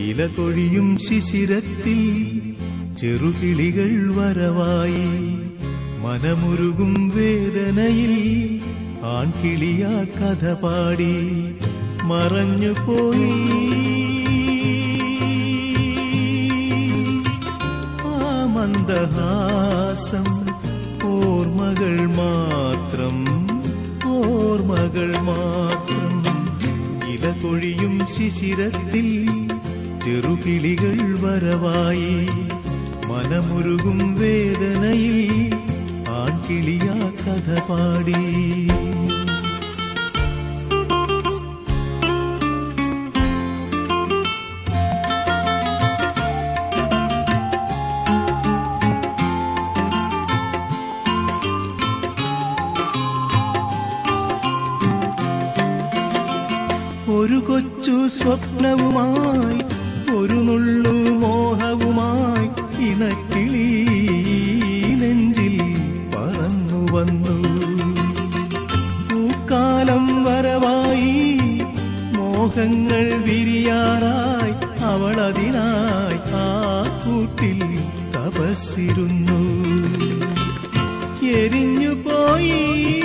ഇല കൊഴിയും ശിശിരത്തിൽ ചെറുകിളികൾ വരവായി മനമുരുകും വേദനയിൽ ആൺകിളിയാ കഥ പാടി മറഞ്ഞുപോയി ആ മന്ദഹാസം ഓർമ്മകൾ മാത്രം ഓർമ്മകൾ മാത്രം ഇല കൊഴിയും ശിശിരത്തിൽ ചെറുകിളികൾ വരവായി മനമുരുകും വേദനയിൽ ആൺകിളിയാ കഥ പാടി ഒരു കൊച്ചു സ്വപ്നവുമായി ഒരു നുള്ളു മോഹവുമായി ഇണക്കിളി നെഞ്ചിൽ പറന്നു വന്നു പൂക്കാലം വരവായി മോഹങ്ങൾ വിരിയാറായി അവൾ അതിനായി ആ കൂട്ടിൽ തപസ്സിരുന്നു എരിഞ്ഞു പോയി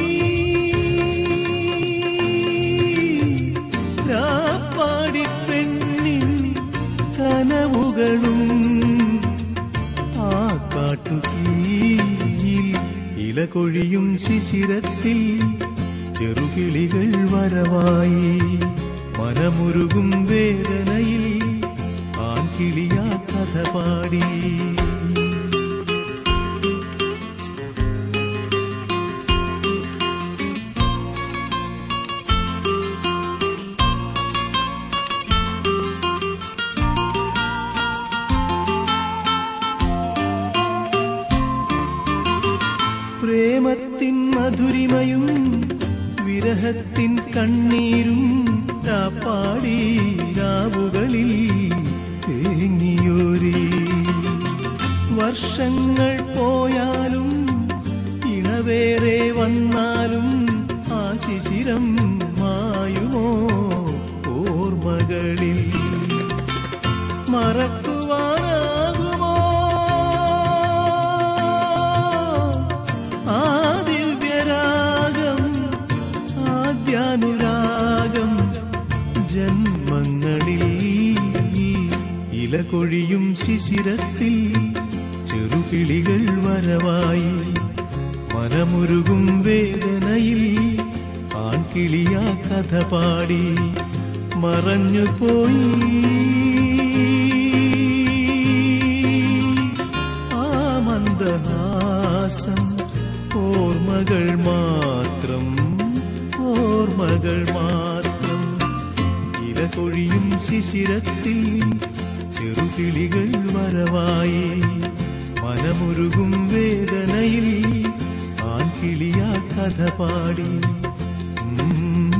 രാപ്പാടി പെണ്ണിൻ കനവുകളും ആ കാട്ടുകീയിൽ ഇല കൊഴിയും ശിശിരത്തിൽ ചെറുകിളികൾ വരവായി മനമുരുകും വേദനയിൽ ആൺകിളിയാ കഥ പാടി പ്രേമത്തിൻ മധുരിമയും വിരഹത്തിൻ കണ്ണീരും പാടി രാവുകളിൽ തേങ്ങിയോരി വർഷങ്ങൾ പോയാലും ഇണവേറെ വന്നാലും ആ ശിശിരം മായുമോ ഓർമ്മകളിൽ മറക്കുവാനാകുമോ ആ ദിവ്യരാഗം ആദ്യാനുരാഗം ജന്മങ്ങളിൽ ഇല കൊഴിയും ശിശിരത്തിൽ ചെറുകിളികൾ വരവായി മനമുരുകും വേദനയിൽ ആൺകിളിയാ കഥ പാടി മറഞ്ഞുപോയി ആ മന്ദഹാസം ഓർമ്മകൾ മാത്രം ഓർമ്മകൾ മാത്രം ഇല കൊഴിയും ശിശിരത്തിൽ ചെറുകിളികൾ വരവായി മനമുരുകും വേദനയിൽ ആൺകിളിയാ കഥ പാടി ഉം